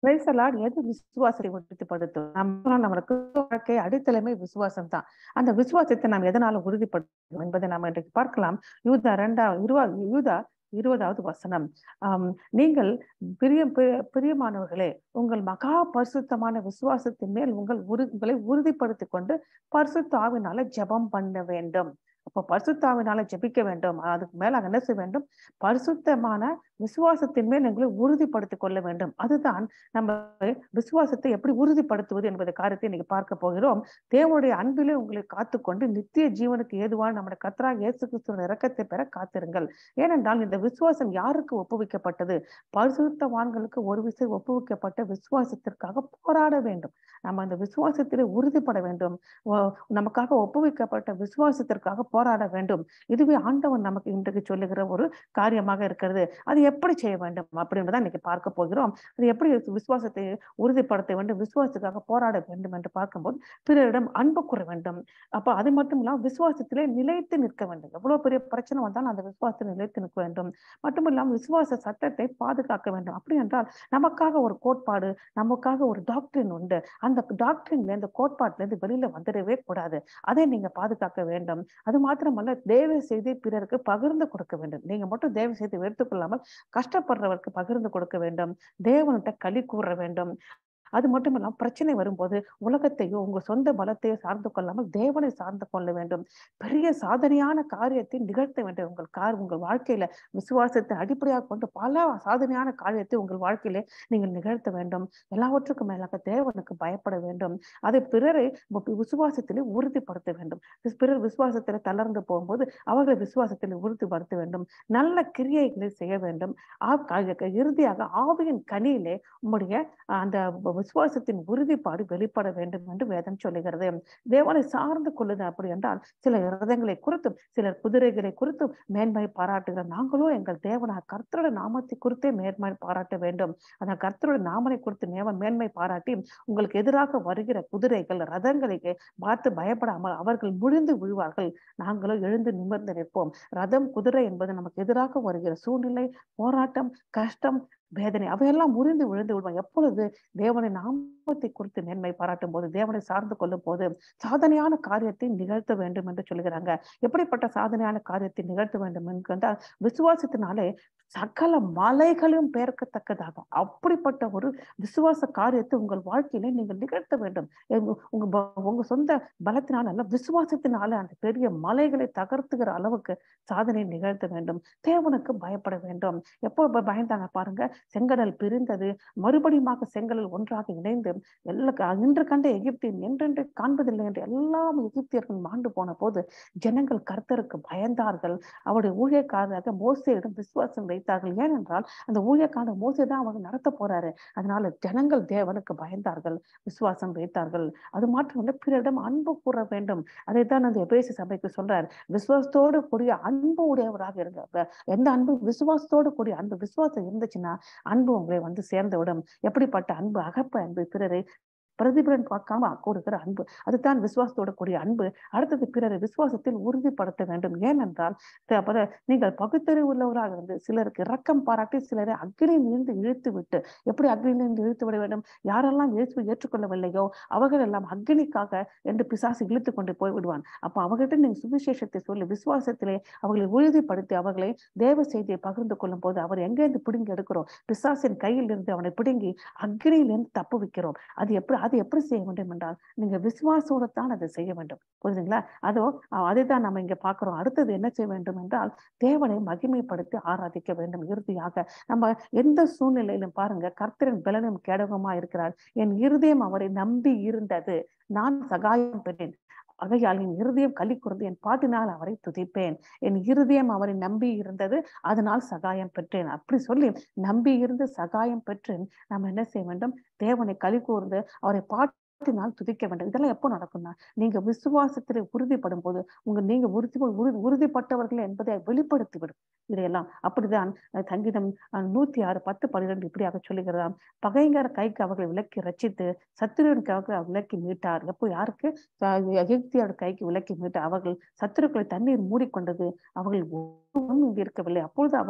Praise the Lord. எது விசுவாசத்தை உறுதிப்படுத்தும் நம்ம நம்மளுக்கு வாழ்க்கை அடித்தளமே விசுவாசம் தான் அந்த விசுவாசத்தை நாம் எதனால உறுதிப்படுத்தும் என்பதை நாம் இன்றைக்கு பார்க்கலாம் யூதா இரண்டாவது இருவா யூதா இருபதாவது வசனம் ஆம், நீங்கள் பிரிய பிரிய- பிரியமானவர்களே உங்கள் மகா பரிசுத்தமான விசுவாசத்தின் மேல் உங்கள் உறு உங்களை உறுதிப்படுத்திக் கொண்டு பரிசுத்த ஆவினால ஜெபம் பண்ண வேண்டும் அப்போ பரிசுத்தாவினால ஜெபிக்க வேண்டும் அதுக்கு மேல என்ன செய்ய வேண்டும் பரிசுத்தமான விசுவாசத்தின் மேல் எங்களை உறுதிப்படுத்திக் கொள்ள வேண்டும் அதுதான் நம்ம விசுவாசத்தை எப்படி உறுதிப்படுத்துவது என்பதை காரியத்தை இன்னைக்கு பார்க்க போகிறோம் தேவனுடைய அன்பிலே உங்களை காத்துக்கொண்டு நித்திய ஜீவனுக்கு ஏதுவான நம்முடைய கத்ரா இயேசு கிறிஸ்துவின் இரக்கத்தை பெற காத்திருங்கள் ஏனென்றால் இந்த விசுவாசம் யாருக்கு ஒப்புவிக்கப்பட்டது பரிசுத்தவான்களுக்கு ஒரு விசை ஒப்புவிக்கப்பட்ட விசுவாசத்திற்காக போராட வேண்டும் நம்ம அந்த விசுவாசத்திலே உறுதிப்பட வேண்டும் ஓ- நமக்காக ஒப்புவிக்கப்பட்ட விசுவாசத்திற்காக போராட வேண்டும் இதுவே ஆண்டவன் நமக்கு இன்றைக்கு சொல்லுகிற ஒரு காரியமாக இருக்கிறது அது எப்படி செய்ய வேண்டும் அப்படின்றத இன்னைக்கு பார்க்க போகிறோம் அது எப்படி விசுவாசத்தை உறுதிப்படுத்த வேண்டும் விசுவாசத்துக்காக போராட வேண்டும் என்று பார்க்கும்போது பிறரிடம் அன்பு கூற வேண்டும் அப்ப அது மட்டும் இல்லாம விசுவாசத்திலே நிலைத்து நிற்க வேண்டும் எவ்வளவு பெரிய பிரச்சனை வந்தாலும் அந்த விசுவாசத்தில் நிலைத்து நிற்க வேண்டும் மட்டும் இல்லாமல் விசுவாச சட்டத்தை பாதுகாக்க வேண்டும் அப்படி என்றால் நமக்காக ஒரு கோட்பாடு நமக்காக ஒரு டாக்டரின் உண்டு அந்த டாக்டரின்ல இந்த கோட்பாட்டுல இருந்து வெளியில வந்துடவே கூடாது அதை நீங்க பாதுகாக்க வேண்டும் அது மாத்திரமல்ல தேவ செய்தி பிறருக்கு பகிர்ந்து கொடுக்க வேண்டும் நீங்க மட்டும் தேவ செய்தி எடுத்துக்கொள்ளாமல் கஷ்டப்படுறவருக்கு பகிர்ந்து கொடுக்க வேண்டும் தேவன்கிட்ட களி கூற வேண்டும் அது மட்டும் இல்லாம பிரச்சனை வரும்போது உலகத்தையோ உங்க சொந்த பலத்தையோ சார்ந்து கொள்ளாமல் தேவனை சார்ந்து கொள்ள வேண்டும் பெரிய சாதனையான காரியத்தை நிகழ்த்த வேண்டும் உங்கள் கார் உங்கள் வாழ்க்கையில விசுவாசத்தை அடிப்படையாக கொண்டு பல சாதனையான காரியத்தை உங்கள் வாழ்க்கையிலே நீங்கள் நிகழ்த்த வேண்டும் எல்லாவற்றுக்கும் மேலாக தேவனுக்கு பயப்பட வேண்டும் அதை பிறரை வி- விசுவாசத்திலே உறுதிப்படுத்த வேண்டும் விஸ்- பிறர் விசுவாசத்திலே தளர்ந்து போகும்போது அவர்களை விசுவாசத்திலே உறுதிப்படுத்த வேண்டும் நல்ல கிரியைகளை செய்ய வேண்டும் ஆ- க- இறுதியாக ஆவியின் கனியிலே உம்முடைய அஹ், அந்த வ- விசுவாசத்தின் உறுதிப்பாடு வெளிப்பட வேண்டும் என்று வேதம் சொல்லுகிறது தேவனை சார்ந்து கொள்ளுது அப்படி என்றால் சில ரதங்களை குறித்தும் சிலர் குதிரைகளை குறித்தும் மேன்மை பாராட்டுகிற நாங்களோ எங்கள் தேவனாக கர்த்தரோட நாமத்தை குறித்தே மேன்மை பாராட்ட வேண்டும் அந்த கர்த்தரோட நாமனை குறித்து நேவன் மேன்மை பாராட்டி உங்களுக்கு எதிராக வருகிற குதிரைகள் ரதங்களை பார்த்து பயப்படாமல் அவர்கள் முழிந்து விழுவார்கள் நாங்களோ எழுந்து நிமிர்ந்து நிற்போம் ரதம் குதிரை என்பது நமக்கு எதிராக வருகிற சூழ்நிலை போராட்டம் கஷ்டம் வேதனை அவையெல்லாம் முறிந்து விழுந்து விடுவாங்க எப்பொழுது தேவனை நாமத்தை குறித்து மேன்மை பாராட்டும் போது தேவனை சார்ந்து கொள்ளும் போது சாதனையான காரியத்தை நிகழ்த்த வேண்டும் என்று சொல்கிறாங்க எப்படிப்பட்ட சாதனையான காரியத்தை நிகழ்த்த வேண்டும் என்றால் விசுவாசத்தினாலே சகல மலைகளும் பெயர்க்கத்தக்கதாக அப்படிப்பட்ட ஒரு விசுவாச காரியத்தை உங்கள் வாழ்க்கையிலே நீங்கள் நிகழ்த்த வேண்டும் உங்க- உங்க ப- உங்க சொந்த பலத்தினால அல்ல விசுவாசத்தினால அந்த பெரிய மலைகளை தகர்த்துகிற அளவுக்கு சாதனை நிகழ்த்த வேண்டும் தேவனுக்கு பயப்பட வேண்டும் எப்போ ப- பயந்தாங்க பாருங்க செங்கடல் பிரிந்தது மறுபடியுமாக செங்கடல் ஒன்றாக இணைந்து எல்லா இன்று கண்ட எகிப்தின் என்றென்று காண்பதில்லை என்று எல்லாம் எகிப்தியர்கள் மாண்டு போன போது ஜனங்கள் கர்த்தருக்கு பயந்தார்கள் அவருடைய ஊழியக்காரராக மோசையிடம் விசுவாசம் வைத்தார்கள் ஏனென்றால் அந்த ஊழியக்காரர் மோசே தான் அவங்க நடத்த போறாரு அதனால ஜனங்கள் தேவனுக்கு பயந்தார்கள் விசுவாசம் வைத்தார்கள் அது மாத்திரமல்ல பிறரிடம் அன்பு கூற வேண்டும் அதைத்தான் அந்த எபேசி சபைக்கு சொல்றார் விசுவாசத்தோடு கூடிய அன்பு உடையவராக இருங்க அப்ப எந்த அன்பு விசுவாசத்தோடு கூடிய அன்பு விசுவாசம் இருந்துச்சுன்னா அன்பு உங்களை வந்து சேர்ந்து விடும் எப்படிப்பட்ட அன்பு அகப்ப அன்பு பிறரை பிரதிபலன் பார்க்காம கூறுகிற அன்பு அதுதான் விசுவாசத்தோட கூடிய அன்பு அடுத்தது பிறரை விசுவாசத்தில் உறுதிப்படுத்த வேண்டும் ஏனென்றால் த- அப்ப நீங்கள் பகுத்தறிவு உள்ளவராக இருந்து சிலருக்கு இரக்கம் பாராட்டி சிலரை அக்னியிலிருந்து இழுத்து விட்டு எப்படி அக்னியிலிருந்து இழுத்து விட வேண்டும் யாரெல்லாம் இயேசுவை ஏற்றுக்கொள்ளவில்லையோ அவர்கள் எல்லாம் அக்னிக்காக என்று பிசாசு இழுத்து கொண்டு போய் விடுவான் அப்ப அவர்கிட்ட நீங்க சுவிசேஷத்தை சொல்லி விசுவாசத்திலே அவர்களை உறுதிப்படுத்தி அவர்களை தேவ செய்தியை பகிர்ந்து கொள்ளும் போது அவர் எங்கேருந்து பிடுங்கி எடுக்கிறோம் பிசாசின் கையில் இருந்து அவனை பிடுங்கி அக்னியிலிருந்து தப்பு வைக்கிறோம் அது எப்படி அது எப்படி செய்ய வேண்டும் என்றால் நீங்க விசுவாசோட தான் அதை செய்ய வேண்டும் புரியுதுங்களா அதோ அஹ் அதைத்தான் நம்ம இங்க பார்க்கிறோம் அடுத்தது என்ன செய்ய வேண்டும் என்றால் தேவனை மகிமைப்படுத்தி ஆராதிக்க வேண்டும் இறுதியாக நம்ம எந்த சூழ்நிலையிலும் பாருங்க கர்த்தரின் பலனும் கேடகமா இருக்கிறார் என் இருதயம் அவரை நம்பி இருந்தது நான் சகாயம் பெற்றேன் ஆகையால் என் இருதயம் களி கூர்ந்து என் பாட்டினால் அவரை துதிப்பேன் என் இருதயம் அவரை நம்பி இருந்தது அதனால் சகாயம் பெற்றேன் அப்படி சொல்லி நம்பி இருந்து சகாயம் பெற்று நம்ம என்ன செய்ய வேண்டும் தேவனை களி கூர்ந்து அவரை பாட்டினால் துதிக்க வேண்டும் இதெல்லாம் எப்போ நடக்கும்னா நீங்க விசுவாசத்தில் உறுதிப்படும் போது உங்க நீங்க உறுதி உறு- உறுதிப்பட்டவர்கள் என்பதை வெளிப்படுத்தி விடும் இதையெல்லாம் அப்படிதான் அஹ், சங்கீதம் அஹ், நூத்தி ஆறு பத்து பன்னிரெண்டு இப்படியாக சொல்லுகிறதாம் பகைங்கர கைக்கு அவர்களை விலக்கி ரச்சித்து சத்துருவின் கைக்கு விலக்கி மீட்டார் எப்போ யாருக்கு அஹ், எகிப்தியரோட கைக்கு விலக்கி மீட்டார் அவர்கள் சத்துருக்களை தண்ணீர் மூடிக்கொண்டது அவர்கள் ஒருவரும் இங்கு இருக்கவில்லை அப்பொழுது அவர்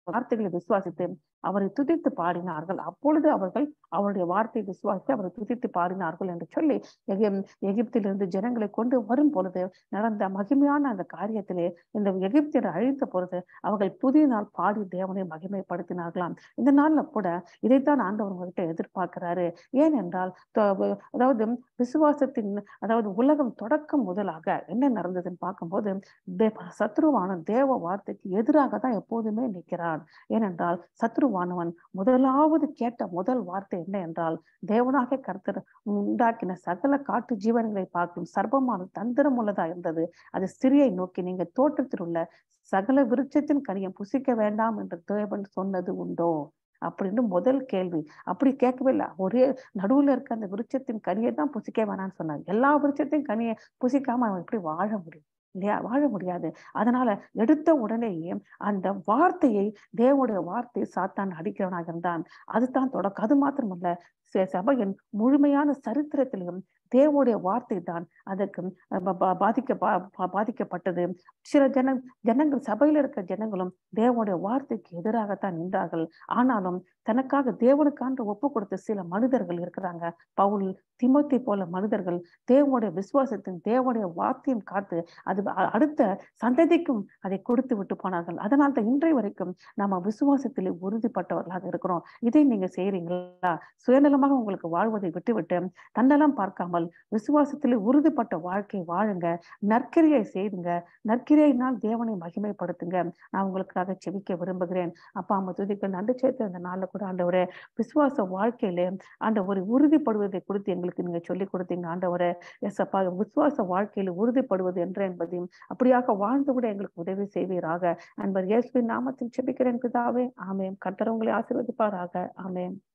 வார்த்தைகளை விசுவாசித்து அவரை துதித்து பாடினார்கள் அப்பொழுது அவர்கள் அவருடைய வார்த்தையை விசுவாசித்து அவரை துதித்து பாடினார்கள் என்று சொல்லி எகி- எகிப்திலிருந்து ஜனங்களை கொண்டு வரும் பொழுது நடந்த மகிமையான அந்த காரியத்திலே இந்த எகிப்தியர் அழித்த பொழுது அவர்கள் புதிய நாள் பாடி தேவனை மகிமைப்படுத்தினார்களாம் இந்த நாள்ல கூட இதைத்தான் ஆண்டவர் உங்ககிட்ட எதிர்பார்க்கிறாரு ஏனென்றால் தொ- அதாவது விசுவாசத்தின் அதாவது உலகம் தொடக்கம் முதலாக என்ன நடந்ததுன்னு பார்க்கும்போது தே- சத்ருவான தேவ வார்த்தைக்கு எதிராக தான் எப்போதுமே நிற்கிறான் ஏனென்றால் சத்ருவானவன் முதலாவது கேட்ட முதல் வார்த்தை என்ன என்றால் தேவனாக கர்த்தர் உண்டாக்கின சகல காட்டு ஜீவன்களை பார்க்கும் சர்ப்பமான தந்திரம் உள்ளதா இருந்தது அது ஸ்திரியை நோக்கி நீங்க தோட்டத்தில் உள்ள சகல விருட்சத்தின் கனியை புசிக்க வேண்டாம் என்று தேவன் சொன்னது உண்டோ அப்படின்னு முதல் கேள்வி அப்படி கேட்கவே இல்லை ஒரே நடுவுல இருக்க அந்த விருட்சத்தின் கனியை தான் புசிக்க வேணாம்னு சொன்னாங்க எல்லா விருட்சத்தின் கனியை புசிக்காம அவன் எப்படி வாழ முடியும் இல்லையா வாழ முடியாது அதனால எடுத்த உடனேயே அந்த வார்த்தையை தேவனுடைய வார்த்தை சாத்தான் அடிக்கிறவனாக இருந்தான் அதுதான் தொடக்கம் அது மாத்திரமல்ல ச- சபையின் முழுமையான சரித்திரத்திலும் தேவனுடைய வார்த்தை தான் அதற்கு ப- ப- பாதிக்க பா- பா- பாதிக்கப்பட்டது சில ஜன ஜனங்கள் சபையில இருக்க ஜனங்களும் தேவனுடைய வார்த்தைக்கு எதிராகத்தான் நின்றார்கள் ஆனாலும் தனக்காக தேவனுக்காண்டு ஒப்பு கொடுத்த சில மனிதர்கள் இருக்கிறாங்க பவுல் திமோத்தி போல மனிதர்கள் தேவனுடைய விசுவாசத்தின் தேவனுடைய வார்த்தையும் காத்து அது அ- அடுத்த சந்ததிக்கும் அதை கொடுத்து விட்டு போனார்கள் அதனால தான் இன்றைய வரைக்கும் நம்ம விசுவாசத்திலே உறுதிப்பட்டவர்களாக இருக்கிறோம் இதை நீங்க செய்றீங்களா சுயநலமாக உங்களுக்கு வாழ்வதை விட்டுவிட்டு தன்னலம் பார்க்காமல் விசுவாசத்திலே உறுதிப்பட்ட வாழ்க்கை வாழுங்க நற்கிரியை செய்துங்க நற்கிரியினால் தேவனை மகிமைப்படுத்துங்க நான் உங்களுக்காக செபிக்க விரும்புகிறேன் அப்பா அம்மா துதிக்க நன்றி சேர்த்து அந்த நாள்ல கூட ஆண்டவரே விசுவாச வாழ்க்கையிலே ஆண்ட ஒரு உறுதிப்படுவதை குறித்து எங்களுக்கு நீங்க சொல்லி கொடுத்தீங்க ஆண்டவரே எஸ் அப்பா விசுவாச வாழ்க்கையில் உறுதிப்படுவது என்று என்பதையும் அப்படியாக வாழ்ந்து விட எங்களுக்கு உதவி செய்வீராக அன்பர் இயேசுவின் நாமத்தில் செபிக்கிறேன் பிதாவே ஆமென் கர்த்தர் உங்களை ஆசீர்வதிப்பாராக ஆமென்